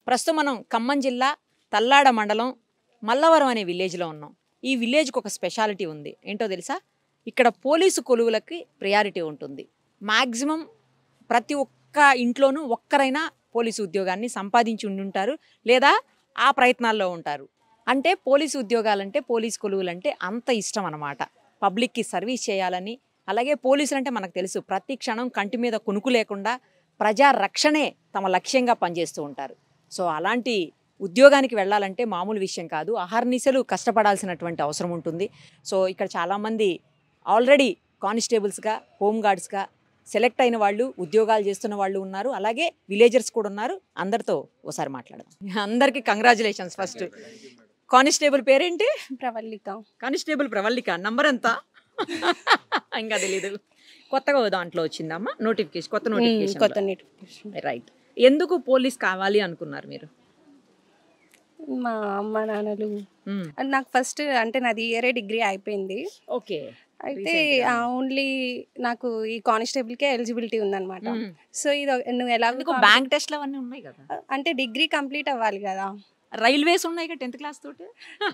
ప్రస్తుతం మనం ఖమ్మం జిల్లా తల్లాడ మండలం మల్లవరం అనే విలేజ్లో ఉన్నాం ఈ విలేజ్కి ఒక స్పెషాలిటీ ఉంది ఏంటో తెలుసా ఇక్కడ పోలీసు కొలువులకి ప్రయారిటీ ఉంటుంది మ్యాక్సిమం ప్రతి ఒక్క ఇంట్లోనూ ఒక్కరైనా పోలీసు ఉద్యోగాన్ని సంపాదించి ఉండుంటారు లేదా ఆ ప్రయత్నాల్లో ఉంటారు అంటే పోలీసు ఉద్యోగాలంటే పోలీసు కొలువులంటే అంత ఇష్టం అన్నమాట పబ్లిక్కి సర్వీస్ చేయాలని అలాగే పోలీసులు అంటే మనకు తెలుసు ప్రతి క్షణం కంటి మీద కునుకు లేకుండా ప్రజా రక్షణే తమ లక్ష్యంగా పనిచేస్తూ ఉంటారు సో అలాంటి ఉద్యోగానికి వెళ్ళాలంటే మామూలు విషయం కాదు అహర్నిశలు కష్టపడాల్సినటువంటి అవసరం ఉంటుంది సో ఇక్కడ చాలామంది ఆల్రెడీ కానిస్టేబుల్స్గా హోంగార్డ్స్గా సెలెక్ట్ అయిన వాళ్ళు ఉద్యోగాలు చేస్తున్న వాళ్ళు ఉన్నారు అలాగే విలేజర్స్ కూడా ఉన్నారు అందరితో ఒకసారి మాట్లాడదాం అందరికీ కంగ్రాచులేషన్స్ ఫస్ట్ కానిస్టేబుల్ పేరేంటి ప్రవల్లిక కానిస్టేబుల్ ప్రవల్లిక నంబర్ ఎంత ఇంకా తెలీదు కొత్తగా ఓ దాంట్లో వచ్చిందమ్మా నోటిఫికేషన్ కొత్త ఉమ్, కొత్త నోటిఫికేషన్ నోటిఫికేషన్ రైట్ ఎందుకు పోలీస్ కావాలి అనుకున్నారు మీరు మా అమ్మ నాన్నలు అండ్ నాకు ఫస్ట్ అంటే నాది ఇయరే డిగ్రీ అయిపోయింది ఓకే అయితే Recent గా. ఓన్లీ నాకు ఈ కానిస్టేబుల్కే ఎలిజిబిలిటీ ఉందన్నమాట సో ఇది ఒక- నువ్వు ఎలా ఎందుకు బ్యాంక్ టెస్ట్లు అవన్నీ ఉన్నాయి కదా అంటే డిగ్రీ కంప్లీట్ అవ్వాలి కదా రైల్వేస్ ఉన్నాయి కదా టెన్త్ క్లాస్ తోటి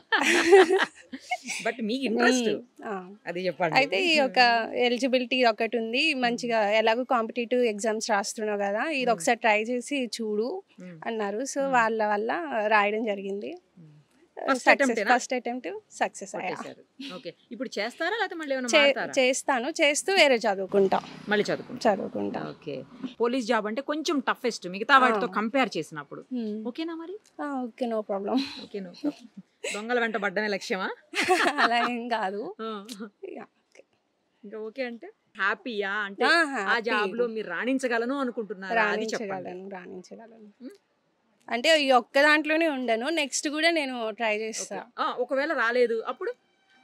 బట్ మీకు ఇంట్రెస్ట్ ఉమ్, ఆ. అది చెప్పండి అయితే ఈ యొక్క ఎలిజిబిలిటీ ఒకటి ఉంది మంచిగా ఎలాగో కాంపిటేటివ్ ఎగ్జామ్స్ రాస్తున్నావు కదా ఇది ఉమ్. ఒకసారి ట్రై చేసి చూడు ఉమ్. అన్నారు సో ఉమ్. వాళ్ళ వల్ల రాయడం జరిగింది First attempt ఏనా? ఫస్ట్ అటెంప్ట్ సక్సెస్ అయ్యా కొట్టేశారు. ఓకే ఇప్పుడు చేస్తారా లేకపోతే మళ్ళీ ఏమైనా చే- మారుతారా చేస్తాను చేస్తూ వేరే చదువుకుంటా మళ్ళీ చదువుకుంటా చదువుకుంటా ఓకే పోలీస్ జాబ్ అంటే కొంచెం టఫెస్ట్ మిగతా వాటితో ఆ. కంపేర్ చేసినప్పుడు ఉమ్. ఓకేనా మరి ఆ, okay no problem okay no దొంగల వెంట పడ్డమే లక్ష్యమా అలా ఏం కాదు యా, ఇంకా ఓకే అంటే హ్యాపీయా అంటే ఆ, ఆ happy. జాబ్ లో మీరు రాణించగలను అనుకుంటున్నారా అది చెప్పండి రాణించగలను రాణించగలను ఉమ్. అంటే ఈ ఒక్క దాంట్లోనే ఉండను నెక్స్ట్ కూడా నేను ట్రై చేస్తా ఓకే. ఆ, ఒకవేళ రాలేదు అప్పుడు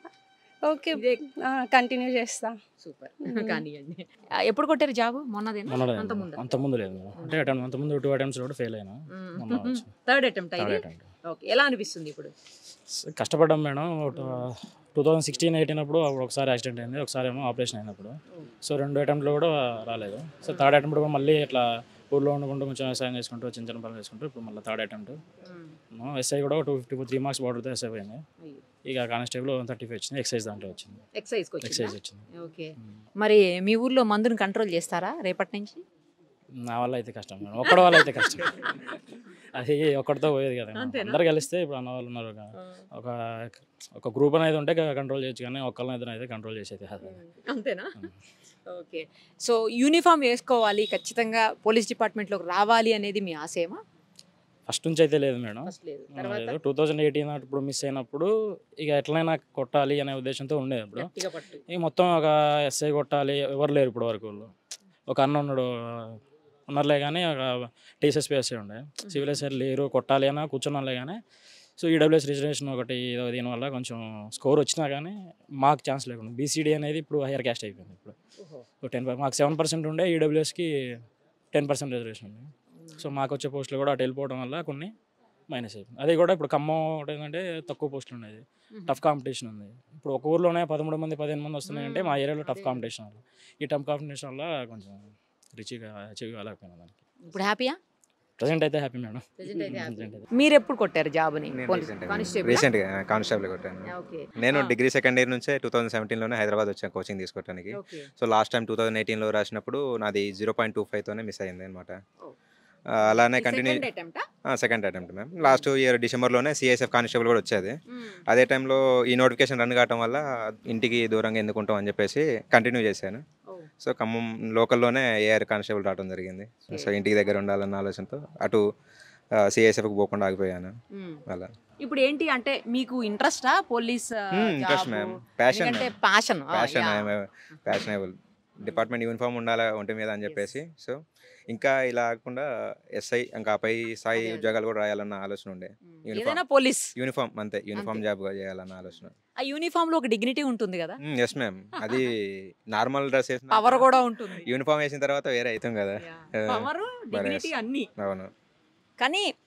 ఓకే ఇదే కంటిన్యూ చేస్తా సూపర్ ఉమ్. కానివ్వండి ఆ, ఎప్పుడు కొట్టారు జాబ్ మొన్నదేనా మొన్నడే అంత ముందు అంత ముందు లేదు మేడం. అంటే అటెంప్ట్ అంత ముందు టూ అటెంప్ట్స్ కూడా ఫెయిల్ అయినా మొన్న వచ్చింది. థర్డ్ అటెంప్ట్ థర్డ్ అయింది అటెంప్ట్ ఓకే ఎలా అనిపిస్తుంది ఇప్పుడు కష్టపడ్డాం madam two thousand sixteen eighteen అప్పుడు అప్పుడు ఒకసారి యాక్సిడెంట్ అయింది ఒకసారి ఏమో ఆపరేషన్ అయినప్పుడు సో రెండు అటెంప్ట్లో కూడా రాలేదు సో థర్డ్ అటెంప్ట్ కూడా మళ్ళీ ఇట్లా ఊర్లో ఉండకుండా కొంచెం వ్యవసాయం చేసుకుంటూ చిన్న చిన్న పనులు చేసుకుంటూ ఇప్పుడు మళ్ళీ థర్డ్ అటెంప్ట్ ఎస్ఐ కూడా టూ ఫిఫ్టీ త్రీ మార్క్స్ బార్డర్తో ఎస్ఐ పోయింది ఇక కానిస్టేబుల్ వన్ థర్టీ ఫైవ్ వచ్చింది ఎక్సైజ్ దాంట్లో వచ్చింది ఎక్సైజ్ ఎక్సైజ్ వచ్చింది ఓకే మరి మీ ఊర్లో మందుని కంట్రోల్ చేస్తారా రేపటి నుంచి నా వల్ల అయితే కష్టం మేడం ఒక్కడి వల్ల అయితే కష్టం అది ఒక్కడితో పోయేది కదా మేడం. అంతేనా? అందరు కలిస్తే ఇప్పుడు అన్న వాళ్ళు ఉన్నారు కదా. ఒక ఒక గ్రూప్ అనేది ఉంటే కంట్రోల్ చేయొచ్చు కానీ ఒక్కళ్ళని అయితే కంట్రోల్ చేసేది కాదు అంతేనా ఉమ్. ఓకే సో యూనిఫామ్ వేసుకోవాలి ఖచ్చితంగా పోలీస్ డిపార్ట్మెంట్లోకి రావాలి అనేది మీ ఆశయమా ఫస్ట్ నుంచి అయితే లేదు మేడం ఫస్ట్ లేదు తర్వాత టూ థౌజండ్ ఎయిటీన్ అప్పుడు మిస్ అయినప్పుడు ఇక ఎట్లయినా కొట్టాలి అనే ఉద్దేశంతో ఉండేది ఇప్పుడు గట్టిగా పట్టు ఇక మొత్తం ఒక ఎస్ఐ కొట్టాలి ఎవరు లేరు ఇప్పుడు వరకు వాళ్ళు ఒక అన్న ఉన్నాడు ఉన్నారులే కానీ ఒక టీఎస్ఎస్పీ ఎస్ఐ ఉండే సివిల్ ఎస్ఐ లేరు కొట్టాలి అని కూర్చున్నాలే కానీ సో ఈడబ్ల్యూఎస్ రిజర్వేషన్ ఒకటి ఏదో దీనివల్ల కొంచెం స్కోర్ వచ్చినా కానీ మాకు ఛాన్స్ లేకుండా బీసీడీ అనేది ఇప్పుడు హైయర్ క్యాస్ట్ అయిపోయింది ఇప్పుడు టెన్ మాకు సెవెన్ పర్సెంట్ ఉండే ఈడబ్ల్యూఎస్కి టెన్ పర్సెంట్ రిజర్వేషన్ ఉంది సో మాకు వచ్చే పోస్టులు కూడా అటు వెళ్ళిపోవడం వల్ల కొన్ని మైనస్ అయిపోయింది అది కూడా ఇప్పుడు ఖమ్మం ఒకటి ఏంటంటే తక్కువ పోస్టులు ఉన్నాయి టఫ్ కాంపిటీషన్ ఉంది ఇప్పుడు ఒక ఊర్లోనే పదమూడు మంది పదిహేను మంది వస్తున్నాయంటే మా ఏరియాలో టఫ్ కాంపిటీషన్ వల్ల ఈ టఫ్ కాంపిటీషన్ వల్ల కొంచెం రిచ్గా అచీవ్ కాలేకపోయినా దానికి ఇప్పుడు హ్యాపీయా ప్రజెంట్ అయితే హ్యాపీ మేడం Present అయితే happy. Present అయితే. మీరు ఎప్పుడు కొట్టారు జాబ్ని కానిస్టేబుల్ రీసెంట్గా కానిస్టేబుల్ కొట్టాను ఓకే నేను ఆ. డిగ్రీ సెకండ్ ఇయర్ నుంచే టూ థౌసండ్ సెవెంటీన్లోనే హైదరాబాద్ వచ్చాను కోచింగ్ తీసుకోవడానికి okay so last time two thousand ఎయిటీన్లో రాసినప్పుడు నాది జీరో పాయింట్ టూ ఫైవ్తోనే మిస్ అయింది అనమాట Oh. అలానే continue second attempt second attempt ma'am last year డిసెంబర్లోనే సిఎస్ఎఫ్ కానిస్టేబుల్ కూడా వచ్చేది అదే టైంలో ఈ నోటిఫికేషన్ రన్ కావటం వల్ల ఇంటికి దూరంగా ఎందుకుంటాం అని చెప్పేసి కంటిన్యూ చేశాను సో ఖమ్మం లోకల్లోనే ఏఆర్ కానిస్టేబుల్ రావడం జరిగింది సో ఇంటికి దగ్గర ఉండాలన్న ఆలోచనతో అటు సిఎస్ఎఫ్కి పోకుండా ఆగిపోయాను అలా ఇప్పుడు ఏంటి అంటే మీకు ఇంట్రెస్టా పోలీస్ ఇంట్రెస్ట్ మ్యామ్ ప్యాషన్ అంటే passion passion passionable department uniform ఉండాలి ఒంటి మీద అని చెప్పేసి సో ఇంకా ఇలా కాకుండా ఎస్ఐ ఇంకా పై స్థాయి అదే, అదే. ఉద్యోగాలు కూడా రాయాలన్న ఆలోచన ఉండే uniform. ఏదైనా పోలీస్ యూనిఫామ్ అంతే యూనిఫామ్ అంతే. జాబ్ చేయాలన్న ఆలోచన ఆ యూనిఫామ్ లో ఒక డిగ్నిటీ ఉంటుంది కదా ఎస్ మ్యామ్ అది నార్మల్ డ్రెస్ పవర్ కూడా ఉంటుంది యూనిఫామ్ వేసిన తర్వాత వేరే అవుతాం కదా పవర్ డిగ్నిటీ అన్ని అవును కానీ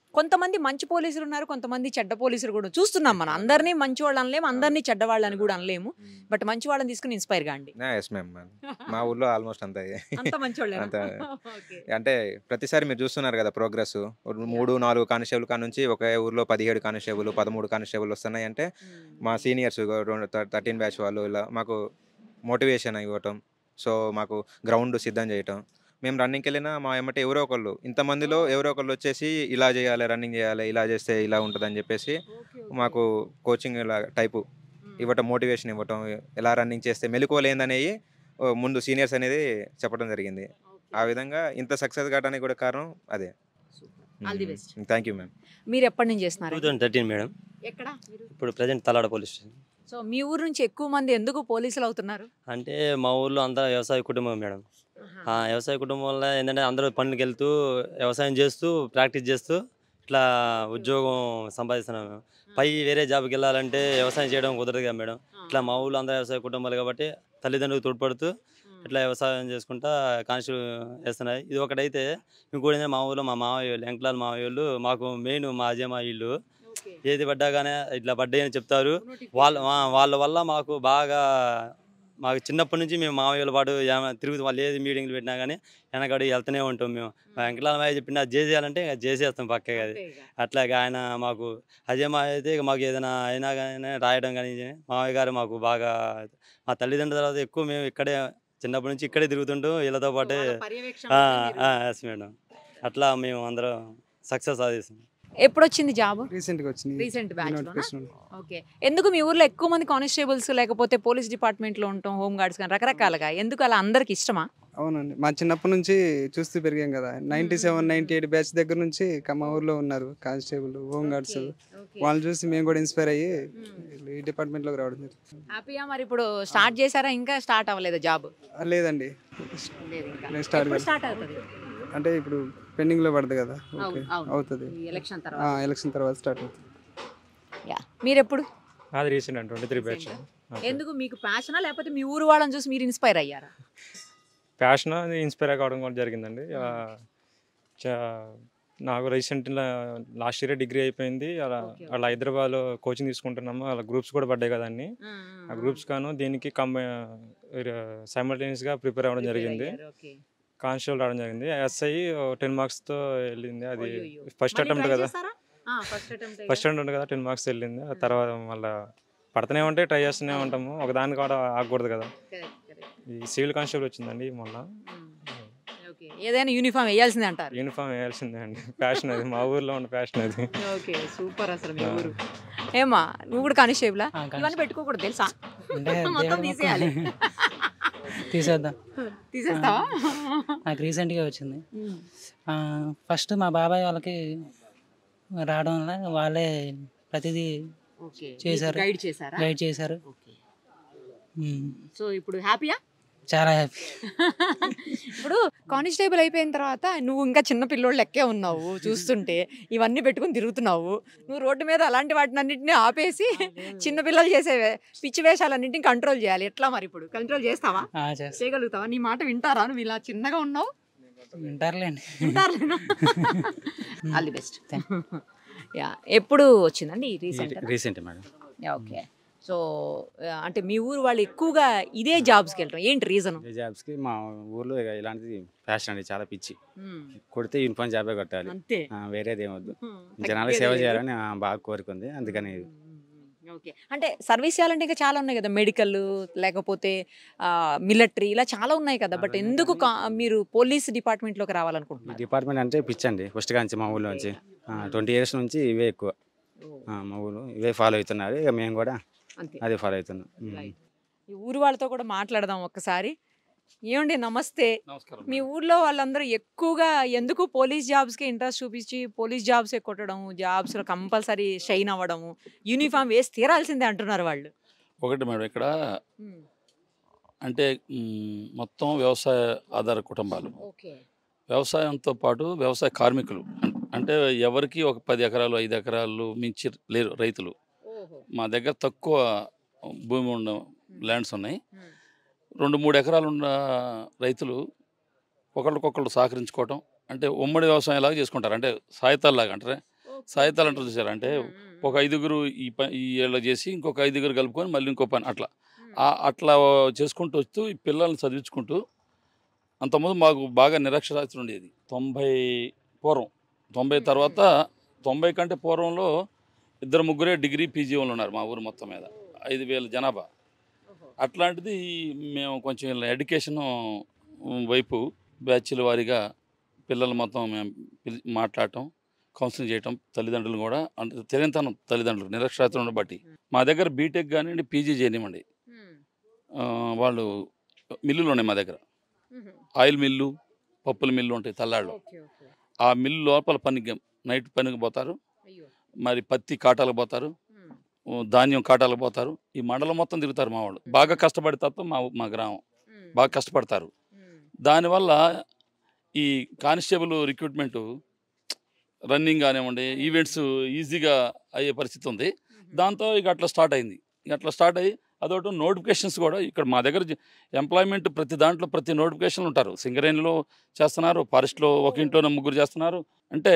కొంతమంది మంచి పోలీసులు ఉన్నారు కొంతమంది చెడ్డ పోలీసులు కూడా చూస్తున్నాం మనం అందరినీ మంచి వాళ్ళు అనలేము అందరినీ చెడ్డ వాళ్ళు అని కూడా అనలేము బట్ మంచి వాళ్ళని తీసుకుని ఇన్స్పైర్ కాండి ఎస్ మ్యామ్ మా ఊర్లో ఆల్మోస్ట్ అంతా ఇదే. అంత మంచి అంత అంటే ప్రతిసారి మీరు చూస్తున్నారు కదా ప్రోగ్రెస్ మూడు నాలుగు కానిస్టేబుల్ కాడ నుంచి ఒకే ఊర్లో పదిహేడు కానిస్టేబుల్ పదమూడు కానిస్టేబుల్ వస్తున్నాయి అంటే మా సీనియర్స్ థర్టీన్ బ్యాచ్ వాళ్ళు ఇలా మాకు మోటివేషన్ ఇవ్వటం సో మాకు గ్రౌండ్ సిద్ధం చేయటం మేము రన్నింగ్కి వెళ్ళినా మా ఎమ్మటే ఎవరో ఒకళ్ళు ఇంతమందిలో ఎవరో ఒకళ్ళు వచ్చేసి ఇలా చేయాలి రన్నింగ్ చేయాలి ఇలా చేస్తే ఇలా ఉంటుందని చెప్పేసి మాకు కోచింగ్ ఇలా టైపు ఇవ్వటం మోటివేషన్ ఇవ్వటం ఎలా రన్నింగ్ చేస్తే మెలకువలు ఏందనేవి ఓ, ముందు సీనియర్స్ అనేది చెప్పడం జరిగింది ఆ విధంగా ఇంత సక్సెస్ కావడానికి కూడా కారణం అదే All the best. Thank you ma'am మీరు ఎప్పటి నుంచి చేస్తున్నారు టూ థౌసండ్ థర్టీన్ మేడం ఎక్కడ మీరు ఇప్పుడు present Talada police station so మీ ఊరు నుంచి ఎక్కువ మంది ఎందుకు పోలీసులు అవుతున్నారు అంటే మా ఊర్లో అంతా వ్యవసాయ కుటుంబం మేడం ఆ వ్యవసాయ కుటుంబం వల్ల ఏంటంటే అందరూ పనులకు వెళ్తూ వ్యవసాయం చేస్తూ ప్రాక్టీస్ చేస్తూ ఇట్లా ఉద్యోగం సంపాదిస్తున్నాం మేము పై వేరే జాబ్కి వెళ్ళాలంటే వ్యవసాయం చేయడం కుదరదు కదా మేడం ఇట్లా మా ఊళ్ళో అందరూ వ్యవసాయ కుటుంబాలు కాబట్టి తల్లిదండ్రులకు తోడ్పడుతూ ఇట్లా వ్యవసాయం చేసుకుంటా కానిస్టేబుల్ వేస్తున్నాయి ఇది ఒకటైతే ఇంకోటి ఏంటంటే మా ఊళ్ళో మా మావయ్య వాళ్ళు ఎంకలాల మావయ్య వాళ్ళు మాకు మెయిన్ మా అజయ్ మా ఇల్లు ఏది పడ్డాగానే ఇట్లా పడ్డాయి అని చెప్తారు వాళ్ళ ఆ, వాళ్ళ వల్ల మాకు బాగా మాకు చిన్నప్పటి నుంచి మేము మామయ్యల పాటు ఏమ- తిరుగుతూ వాళ్ళు ఏది మీటింగ్లు పెట్టినా కానీ వెనకడు వెళ్తూనే ఉంటాం మేము మా వెంకటరామయ్య చెప్పిన అది చేసేయాలంటే ఇక చేసేస్తాం పక్కగా అది అట్లాగే ఆయన మాకు అజయ్ మా అయితే ఇక మాకు ఏదైనా అయినా కానీ రాయడం కానీ మామయ్య గారు మాకు బాగా మా తల్లిదండ్రుల తర్వాత ఎక్కువ మేము ఇక్కడే చిన్నప్పటి నుంచి ఇక్కడే తిరుగుతుంటూ వీళ్ళతో పాటే ఎస్ మేడం అట్లా మేము అందరం సక్సెస్ సాధిస్తాం ఎప్పుడు వచ్చింది జాబ్ రీసెంట్గా వచ్చింది రీసెంట్ బ్యాచ్ నోటిఫికేషన్ ఓకే ఎందుకు మీ ఊర్లో ఎక్కువ మంది కానిస్టేబుల్స్ లేకపోతే పోలీస్ డిపార్ట్మెంట్ లో ఉంటాం హోమ్ గార్డ్స్ కానీ రకరకాలుగా ఎందుకు అలా అందరికి ఇష్టమా అవునండి మా చిన్నప్పటి నుంచి చూస్తూ పెరిగాం కదా ninety seven ninety eight batch దగ్గర నుంచి క- మా ఊర్లో ఉన్నారు కానిస్టేబుల్ హోమ్ గార్డ్స్ వాళ్ళని చూసి మేము కూడా ఇన్స్పైర్ అయ్యి ఈ డిపార్ట్మెంట్లోకి రావడం జరిగింది హ్యాపీగా మరి ఇప్పుడు స్టార్ట్ చేశారా ఇంకా స్టార్ట్ అవ్వలేదు జాబ్ ఆ, లేదండి నేను స్టార్ట్ ఎప్పుడు స్టార్ట్ అవుతుంది అంటే ఇప్పుడు పెండింగ్లో పడదు కదా ఓకే అవును, అవును. అవుతుంది ఈ ఎలక్షన్ ఆ, తర్వాత ఎలక్షన్ తర్వాత స్టార్ట్ అవుతుంది యా మీరు ఎప్పుడు అది రీసెంట్ అండి ట్వంటీ త్రీ బ్యాచ్ ఎందుకు మీకు ప్యాషనా లేకపోతే మీ ఊరు వాళ్ళని చూసి మీరు ఇన్స్పైర్ అయ్యారా ప్యాషన్ అది ఇన్స్పైర్ కావడం కూడా జరిగిందండి ఆ, చా- నాకు రీసెంట్ లాస్ట్ ఇయర్ డిగ్రీ అయిపోయింది అలా Okay, okay. అలా హైదరాబాద్లో కోచింగ్ తీసుకుంటున్నాము అలా గ్రూప్స్ కూడా పడ్డాయి కదా అన్ని ఆ గ్రూప్స్ గాను దీనికి కంబై సైమల్టేనియస్గా ప్రిపేర్ అవ్వడం జరిగింది కానిస్టేబుల్ రావడం జరిగింది ఎస్ఐ టెన్ మార్క్స్తో వెళ్ళింది అది ఫస్ట్ అటెంప్ట్ కదా ఫస్ట్ అటెంప్ట్ ఫస్ట్ అటెంప్ట్ కదా టెన్ మార్క్స్ వెళ్ళింది ఆ తర్వాత మళ్ళీ పడుతూనే ఉంటే ట్రై చేస్తూనే ఉంటాము ఒకదానికి కూడా ఆగకూడదు కదా ఈ సివిల్ కానిస్టేబుల్ వచ్చిందండి మొన్న ఓకే ఏదైనా యూనిఫామ్ వేయాల్సిందే అంటారు యూనిఫామ్ వేయాల్సిందే అండి ఫ్యాషన్ అది మా ఊర్లో ఉన్న ఫ్యాషన్ అది ఓకే సూపర్ అసలు మీ ఊరు ఏమా నువ్వు కూడా కానిస్టేబులా ఆ, ఇవన్నీ కానిస్టేబుల్. పెట్టుకోకూడదు తెలుసా అంటే మొత్తం దేవుడు తీసేయాలి తీసేద్దాం తీసేస్తావా నాకు రీసెంట్గా వచ్చింది ఆ, ఫస్ట్ మా బాబాయ్ వాళ్ళకి రావడం వల్ల వాళ్ళే ప్రతిదీ ఓకే చేశారు. గైడ్ చేశారా గైడ్ చేశారు ఓకే ఉమ్, సో ఇప్పుడు హ్యాపీయా చాలా హ్యాపీ ఇప్పుడు కానిస్టేబుల్ అయిపోయిన తర్వాత నువ్వు ఇంకా చిన్న పిల్లోళ్ళు లెక్కే ఉన్నావు చూస్తుంటే ఇవన్నీ పెట్టుకుని తిరుగుతున్నావు నువ్వు రోడ్డు మీద అలాంటి వాటిని అన్నింటినీ ఆపేసి చిన్న పిల్లలు చేసే పిచ్చి వేషాలన్నింటిని కంట్రోల్ చేయాలి ఎట్లా మరి ఇప్పుడు కంట్రోల్ చేస్తావా ఆ, చేస్తా చేయగలుగుతావా నీ మాట వింటారా నువ్వు ఇలా చిన్నగా ఉన్నావు వింటారులేండి ఆల్ ది బెస్ట్ యా ఎప్పుడు వచ్చిందండి recent recent madam okay so అంటే మీ ఊరు వాళ్ళు ఎక్కువగా ఇదే జాబ్స్కి వెళ్ళడం ఏంటి రీజన్ ఈ జాబ్స్కి మా ఊర్లో ఇక ఇలాంటిది ఫ్యాషన్ అండి చాలా పిచ్చి కొడితే యూనిఫామ్ జాబే కొట్టాలి అంతే ఆ, వేరేది ఏమొద్దు హ్మ్. జనాలకు సేవ తగ్గేదే లేదు. చేయాలని ఆ, బాగా కోరుకుంది అందుకని ఇది. ఓకే అంటే సర్వీస్ చేయాలంటే ఇంకా చాలా ఉన్నాయి కదా మెడికల్ లేకపోతే మిలిటరీ ఇలా చాలా ఉన్నాయి కదా బట్ చాలా ఉన్నాయి ఎందుకు కానీ- కా- మీరు పోలీస్ డిపార్ట్మెంట్లోకి ఈ రావాలనుకుంటున్నారు డిపార్ట్మెంట్ అంటే పిచ్చి అండి ఫస్ట్ కాంచి మా ఊళ్ళో నుంచి ట్వంటీ ఇయర్స్ నుంచి ఇవే ఎక్కువ ఆ, మా ఊరు ఇవే ఫాలో అవుతున్నారు ఇక మేము కూడా అంతే అదే ఫాలో అవుతున్నాం ఉమ్. Right. ఈ ఊరు వాళ్ళతో కూడా మాట్లాడదాం ఒక్కసారి ఏమండి నమస్తే నమస్కారం మీ ఊర్లో వాళ్ళందరూ ఎక్కువగా ఎందుకు పోలీస్ జాబ్స్కి ఇంట్రెస్ట్ చూపించి పోలీస్ జాబ్స్ కొట్టడం జాబ్స్లో కంపల్సరీ షైన్ అవ్వడము యూనిఫామ్ వేసి తీరాల్సిందే అంటున్నారు వాళ్ళు ఒకటి మేడం ఇక్కడ అంటే మ్, మొత్తం వ్యవసాయ ఆధార కుటుంబాలు ఓకే వ్యవసాయంతో పాటు వ్యవసాయ కార్మికులు అం- అంటే ఎవరికి ఒక పది ఎకరాలు ఐదు ఎకరాలు మించి లేరు రైతులు మా దగ్గర తక్కువ భూమి ఉన్న ల్యాండ్స్ ఉన్నాయి రెండు మూడు ఎకరాలు ఉన్న రైతులు ఒకళ్ళకొకళ్ళు సహకరించుకోవటం అంటే ఉమ్మడి వ్యవసాయం లాగా చేసుకుంటారు అంటే సాయితాల్లాగా అంటారే సాయితాలు అంటారు చూసారా అంటే ఒక ఐదుగురు ఈ పని ఈ ఏళ్ళ చేసి ఇంకొక ఐదుగురు కలుపుకొని మళ్ళీ ఇంకో పని అట్లా ఆ- అట్లా చేసుకుంటూ వస్తూ ఈ పిల్లల్ని చదివించుకుంటూ అంతకుముందు మాకు బాగా నిరక్షరాస్యత ఉండేది తొంభై పూర్వం తొంభై తర్వాత తొంభై కంటే పూర్వంలో ఇద్దరు ముగ్గురే డిగ్రీ పీజీ వాళ్ళు ఉన్నారు మా ఊరు మొత్తం మీద ఐదు వేల జనాభా అట్లాంటిది మేము కొంచెం ఎడ్యుకేషన్ వైపు బ్యాచ్ల వారీగా పిల్లలు మొత్తం మేము పిలి- మాట్లాడటం కౌన్సిలింగ్ చేయటం తల్లిదండ్రులు కూడా అంటే తెలియనితనం తల్లిదండ్రులు నిరక్షరాస్యతను బట్టి మా దగ్గర బీటెక్ కానివ్వండి పీజీ చేయనివ్వండి ఆ, వాళ్ళు మిల్లులు ఉన్నాయి మా దగ్గర ఆయిల్ మిల్లు పప్పుల మిల్లు ఉంటాయి తల్లాళ్ళు ఆ మిల్లు లోపల పనికి నైట్ పనికి పోతారు మరి పత్తి కాటాలకు పోతారు ఓ ధాన్యం కాటాలకు పోతారు ఈ మండలం మొత్తం తిరుగుతారు మా వాళ్ళు బాగా కష్టపడి తప్ప మా మా గ్రామం బాగా కష్టపడతారు దానివల్ల ఈ కానిస్టేబుల్ రిక్రూట్మెంట్ రన్నింగ్ కానివ్వండి ఈవెంట్స్ ఈజీగా అయ్యే పరిస్థితి ఉంది దాంతో ఇక అట్లా స్టార్ట్ అయింది ఇక అట్లా స్టార్ట్ అయ్యి అదొకటి నోటిఫికేషన్స్ కూడా ఇక్కడ మా దగ్గర ఎంప్లాయ్మెంట్ ప్రతి దాంట్లో ప్రతి నోటిఫికేషన్లు ఉంటారు సింగరేణిలో చేస్తున్నారు ఫారెస్ట్లో ఒక ఇంట్లోనే ముగ్గురు చేస్తున్నారు అంటే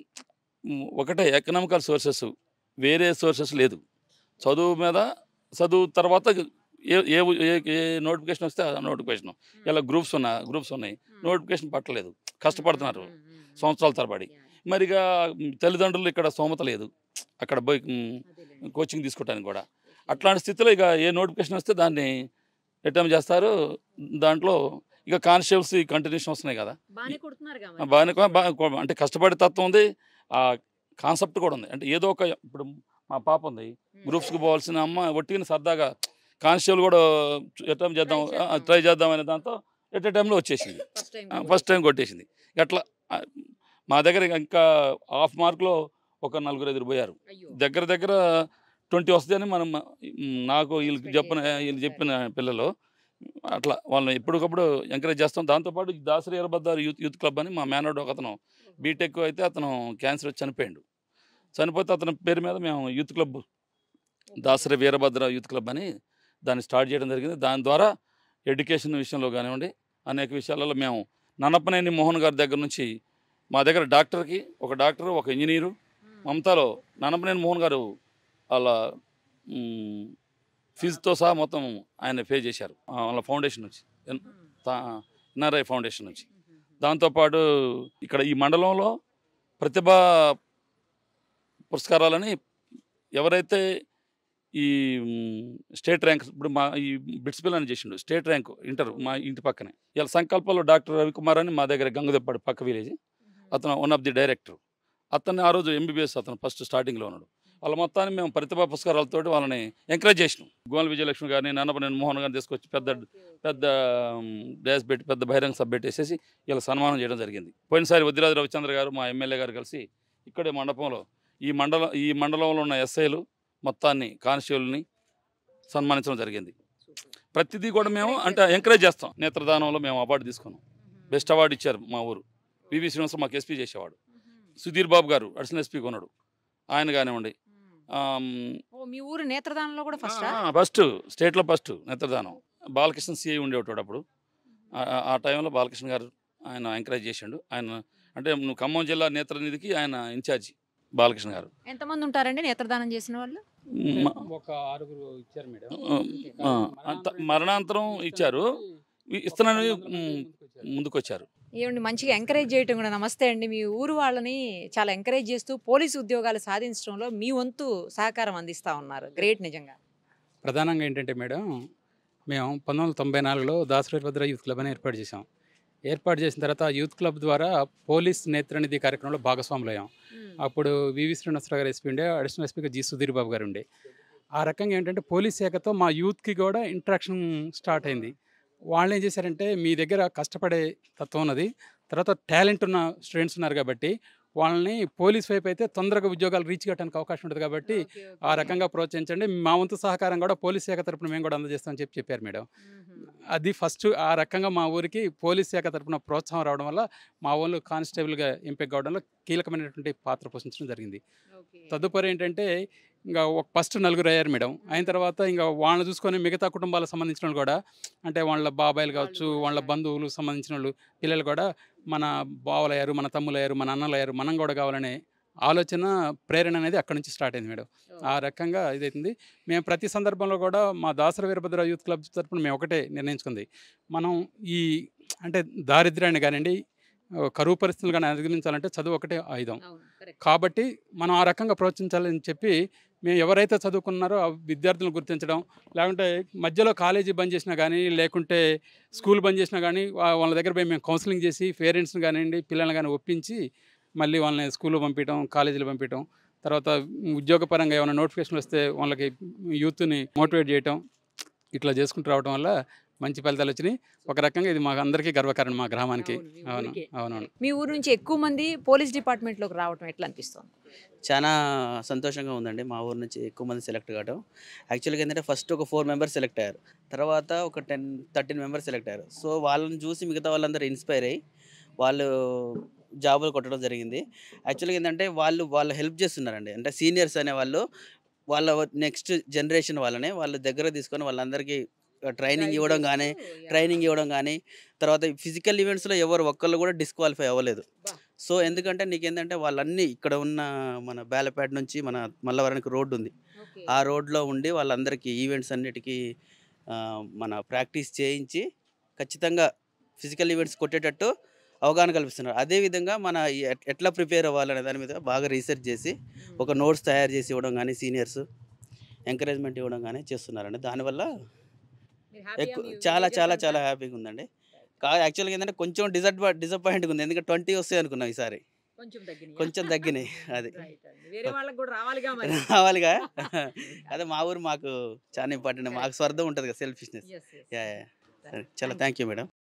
మ్, ఒకటే ఎకనామికల్ సోర్సెస్ వేరే సోర్సెస్ లేదు చదువు మీద చదువు తర్వాత ఏ ఏ ఏ ఏ నోటిఫికేషన్ వస్తే ఆ నోటిఫికేషన్ ఇలా గ్రూప్స్ ఉన్నా గ్రూప్స్ ఉన్నాయి నోటిఫికేషన్ పట్టలేదు కష్టపడుతున్నారు సంవత్సరాల తరబడి మరిగా తల్లిదండ్రులు ఇక్కడ స్తోమత లేదు అక్కడ పోయి మ్, కోచింగ్ తీసుకోవడానికి కూడా అట్లాంటి స్థితిలో ఇక ఏ నోటిఫికేషన్ వస్తే దాన్ని అటెంప్ట్ చేస్తారు దాంట్లో ఇక కానిస్టేబుల్స్ ఈ కంటిన్యూషన్ వస్తున్నాయి కదా బాగానే కొడుతున్నారు ఆ బాగానే కొ- బా- కొ- అంటే కష్టపడే తత్వం ఉంది ఆ కాన్సెప్ట్ కూడా ఉంది అంటే ఏదో ఒక ఇప్పుడు మా పాప ఉంది గ్రూప్స్కి పోవాల్సిన అమ్మ ఒట్టిని సరదాగా కానిస్టేబుల్ కూడా అటెంప్ట్ చేద్దాం ట్రై చేద్దాం అనే దాంతో ఎట్ టైంలో వచ్చేసింది ఫస్ట్ టైం కొట్టేసింది అట్లా ఆ, మా దగ్గర ఇంకా హాఫ్ మార్క్లో ఒక నలుగురు ఎదురు పోయారు దగ్గర దగ్గర ట్వంటీ వస్తుందని మనం మ్, నాకు వీళ్ళకి చెప్పిన వీళ్ళు చెప్పిన పిల్లలు అట్లా వాళ్ళని ఎప్పటికప్పుడు ఎంకరేజ్ చేస్తాం దాంతోపాటు దాసరి ఎరబద్దారు యూత్ యూత్ క్లబ్ అని మా మేనోడు ఒక అతను బీటెక్ అయితే అతను క్యాన్సర్ వచ్చి చనిపోయాడు చనిపోతే అతని పేరు మీద మేము youth club Dasari Veerabhadra youth club అని దాన్ని స్టార్ట్ చేయడం జరిగింది దాని ద్వారా ఎడ్యుకేషన్ విషయంలో కానివ్వండి అనేక విషయాలలో మేము నన్నప్పనేని మోహన్ గారి దగ్గర నుంచి మా దగ్గర డాక్టర్కి ఒక డాక్టర్ ఒక ఇంజనీరు మమతాలో నన్నప్పనేని మోహన్ గారు వాళ్ళ మ్, ఫీజుతో సహా మొత్తం ఆయన పే చేశారు ఆ, వాళ్ళ ఫౌండేషన్ నుంచి ఎన్- తా- ఎన్ఆర్ఐ ఫౌండేషన్ నుంచి దాంతోపాటు ఇక్కడ ఈ మండలంలో ప్రతిభా పురస్కారాలని ఎవరైతే ఈ మ్, స్టేట్ ర్యాంక్ ఇప్పుడు మా ఈ బిట్స్ పిల్ అని చేసిండు స్టేట్ ర్యాంక్ ఇంటర్ మా ఇంటి పక్కనే ఇలా సంకల్పంలో డాక్టర్ రవికుమార్ అని మా దగ్గర గంగదెప్పాడు పక్క విలేజ్ అతను వన్ ఆఫ్ ది డైరెక్టర్ అతన్ని ఆ రోజు ఎంబీబీఎస్ అతను ఫస్ట్ స్టార్టింగ్లో ఉన్నాడు వాళ్ళ మొత్తాన్ని మేము ప్రతిభా పురస్కారాలతో వాళ్ళని ఎంకరేజ్ చేసినాం గోల్ విజయలక్ష్మి గారిని నాన్నపనేని మోహన్ గారిని తీసుకొచ్చి పెద్ద పెద్ద డ్యాష్ పెట్టి పెద్ద బహిరంగ సభ పెట్టేసేసి ఇలా సన్మానం చేయడం జరిగింది పోయినసారి వద్దిరాజు రవిచంద్ర గారు మా ఎమ్మెల్యే గారు కలిసి ఇక్కడే మండపంలో ఈ మండలం ఈ మండలంలో ఉన్న ఎస్ఐలు మొత్తాన్ని కానిస్టేబుల్ని సన్మానించడం జరిగింది ప్రతిదీ కూడా మేము అంటే ఎంకరేజ్ చేస్తాం నేత్రదానంలో మేము అవార్డు తీసుకున్నాం బెస్ట్ అవార్డు ఇచ్చారు మా ఊరు పివి శ్రీనివాసం మాకు ఎస్పీ చేసేవాడు సుధీర్ బాబు గారు అడిషనల్ ఎస్పీ కొన్నాడు ఆయన కానివ్వండి ఆమ్, ఓ మీ ఊరు నేత్రదానంలో కూడా ఫస్ట్ ఆ, ఫస్ట్ స్టేట్లో ఫస్ట్ నేత్రదానం బాలకృష్ణ సిఐ ఉండేవాడు అప్పుడు ఆ- ఆ- ఆ టైంలో బాలకృష్ణ గారు ఆయన ఎంకరేజ్ చేసిండు ఆయన అంటే నువ్వు ఖమ్మం జిల్లా నేత్ర నిధికి ఆయన ఇన్ఛార్జి బాలకృష్ణ గారు ఎంతమంది ఉంటారండి నేత్రదానం చేసిన వాళ్ళు మ- ఒక ఆరుగురు ఇచ్చారు మేడం ఆ, అంత మరణాంతరం ఇచ్చారు ఇస్తున్నాను ముందుకు వచ్చారు ఏమండి మంచిగా ఎంకరేజ్ చేయటం కూడా నమస్తే అండి మీ ఊరు వాళ్ళని చాలా ఎంకరేజ్ చేస్తూ పోలీసు ఉద్యోగాలు సాధించడంలో మీ వంతు సహకారం అందిస్తా ఉన్నారు గ్రేట్ నిజంగా ప్రధానంగా ఏంటంటే మేడం మేము పంతొమ్మిది వందల తొంభై నాలుగులో దాసరిభద్ర యూత్ క్లబ్ అని ఏర్పాటు చేసాం ఏర్పాటు చేసిన తర్వాత ఆ యూత్ క్లబ్ ద్వారా పోలీస్ నేత్రనిధి కార్యక్రమంలో భాగస్వాములు అయ్యాం అప్పుడు వివి శ్రీనివాసరావు గారు ఎస్పీ ఉండే అడిషనల్ ఎస్పీగా జి సుధీర్ బాబు గారు ఉండే ఆ రకంగా ఏంటంటే పోలీస్ శాఖతో మా యూత్కి కూడా ఇంట్రాక్షన్ స్టార్ట్ అయింది వాళ్ళు ఏం చేశారంటే మీ దగ్గర కష్టపడే తత్వం ఉన్నది తర్వాత టాలెంట్ ఉన్న స్టూడెంట్స్ ఉన్నారు కాబట్టి వాళ్ళని పోలీస్ వైపు అయితే తొందరగా ఉద్యోగాలు రీచ్ కావడానికి అవకాశం ఉంటుంది కాబట్టి ఆ రకంగా ప్రోత్సహించండి మా వంతు సహకారం కూడా పోలీస్ శాఖ తరపున మేము కూడా అందజేస్తామని చెప్పి చెప్పారు మేడం అది ఫస్ట్ ఆ రకంగా మా ఊరికి పోలీస్ శాఖ తరపున ప్రోత్సాహం రావడం వల్ల మా ఊళ్ళు కానిస్టేబుల్గా ఎంపిక కావడంలో కీలకమైనటువంటి పాత్ర పోషించడం జరిగింది తదుపరి ఏంటంటే ఇంకా ఒక ఫస్ట్ నలుగురు అయ్యారు మేడం అయిన తర్వాత ఇంకా వాళ్ళని చూసుకొని మిగతా కుటుంబాలకు సంబంధించిన వాళ్ళు కూడా అంటే వాళ్ళ బాబాయిలు కావచ్చు వాళ్ళ బంధువులు సంబంధించిన వాళ్ళు పిల్లలు కూడా మన బావలు అయ్యారు మన తమ్ములు అయ్యారు మన అన్నలు అయ్యారు మనం కూడా కావాలని ఆలోచన ప్రేరణ అనేది అక్కడ నుంచి స్టార్ట్ అయింది మేడం ఆ రకంగా ఇదైతుంది మేము ప్రతి సందర్భంలో కూడా మా దాసర వీరభద్ర యూత్ క్లబ్ తరపున మేము ఒకటే నిర్ణయించుకుంది మనం ఈ అంటే దారిద్ర్యాన్ని కానివ్వండి కరువు పరిస్థితులు కానీ అధిగమించాలంటే చదువు ఒకటే ఆయుధం కాబట్టి మనం ఆ రకంగా ప్రోత్సహించాలని చెప్పి మేము ఎవరైతే చదువుకున్నారో ఆ విద్యార్థులను గుర్తించడం లేకుంటే మధ్యలో కాలేజీ బంద్ చేసినా కానీ లేకుంటే స్కూల్ బంద్ చేసినా కానీ వా- వాళ్ళ దగ్గర పోయి మేము కౌన్సిలింగ్ చేసి పేరెంట్స్ని కానివ్వండి పిల్లల్ని కానీ ఒప్పించి మళ్ళీ వాళ్ళని స్కూల్లో పంపించడం కాలేజీలో పంపించడం తర్వాత ఉద్యోగపరంగా ఏమైనా నోటిఫికేషన్ వస్తే వాళ్ళకి యూత్ని మోటివేట్ చేయటం ఇట్లా చేసుకుంటూ రావడం వల్ల మంచి ఫలితాలు వచ్చినాయి ఒక రకంగా ఇది మాకు అందరికీ గర్వకారణం మా గ్రామానికి అవును, మీ అవును ఊరికే. అవునవును మీ ఊరు నుంచి ఎక్కువ మంది పోలీస్ డిపార్ట్మెంట్లోకి రావటం ఎట్లా అనిపిస్తుంది చాలా సంతోషంగా ఉందండి మా ఊరు నుంచి ఎక్కువ మంది సెలెక్ట్ కావడం యాక్చువల్గా ఏంటంటే ఫస్ట్ ఒక ఫోర్ మెంబర్స్ సెలెక్ట్ అయ్యారు తర్వాత ఒక టెన్ థర్టీన్ మెంబర్స్ సెలెక్ట్ అయ్యారు సో వాళ్ళని చూసి మిగతా వాళ్ళందరూ ఇన్స్పైర్ అయ్యి వాళ్ళు జాబులు కొట్టడం జరిగింది యాక్చువల్గా ఏంటంటే వాళ్ళు వాళ్ళు హెల్ప్ చేస్తున్నారండి అంటే సీనియర్స్ అనే వాళ్ళు వాళ్ళ నెక్స్ట్ జనరేషన్ వాళ్ళని వాళ్ళ దగ్గర తీసుకొని వాళ్ళందరికీ ట్రైనింగ్ ఇవ్వడం కానీ ట్రైనింగ్ ఇవ్వడం కానీ తర్వాత ఫిజికల్ ఈవెంట్స్లో ఎవరు ఒక్కళ్ళు కూడా డిస్క్వాలిఫై అవ్వలేదు సో ఎందుకంటే నీకేంటంటే వాళ్ళన్నీ ఇక్కడ ఉన్న మన బేలపేట నుంచి మన మల్లవరానికి రోడ్డు ఉంది ఆ రోడ్లో ఉండి వాళ్ళందరికీ ఈవెంట్స్ అన్నిటికీ ఆ, మన ప్రాక్టీస్ చేయించి ఖచ్చితంగా ఫిజికల్ ఈవెంట్స్ కొట్టేటట్టు అవగాహన కల్పిస్తున్నారు అదేవిధంగా మన ఈ ఎట్- ఎట్లా ప్రిపేర్ అవ్వాలనే దాని మీద బాగా రీసెర్చ్ చేసి ఒక నోట్స్ తయారు చేసి ఇవ్వడం కానీ సీనియర్స్ ఎంకరేజ్మెంట్ ఇవ్వడం కానీ చేస్తున్నారండి దానివల్ల ఎక్కువ చాలా చాలా చాలా హ్యాపీగా ఉందండి కా యాక్చువల్గా ఏంటంటే కొంచెం డిసడ్వా డిసప్పాయింట్గా ఉంది ఎందుకంటే ట్వంటీ వస్తాయి అనుకున్నాం ఈసారి కొంచెం తగ్గినాయా? కొంచెం తగ్గినాయి అది Right అండి. వేరే వాళ్ళకి కూడా రావాలిగా మరి రావాలిగా అదే మా ఊరు మాకు చాలా ఇంపార్టెంట్ మాకు స్వార్థం ఉంటుంది కదా సెల్ఫిష్నెస్ Yes, yes. యా చాలా థ్యాంక్ యూ మేడం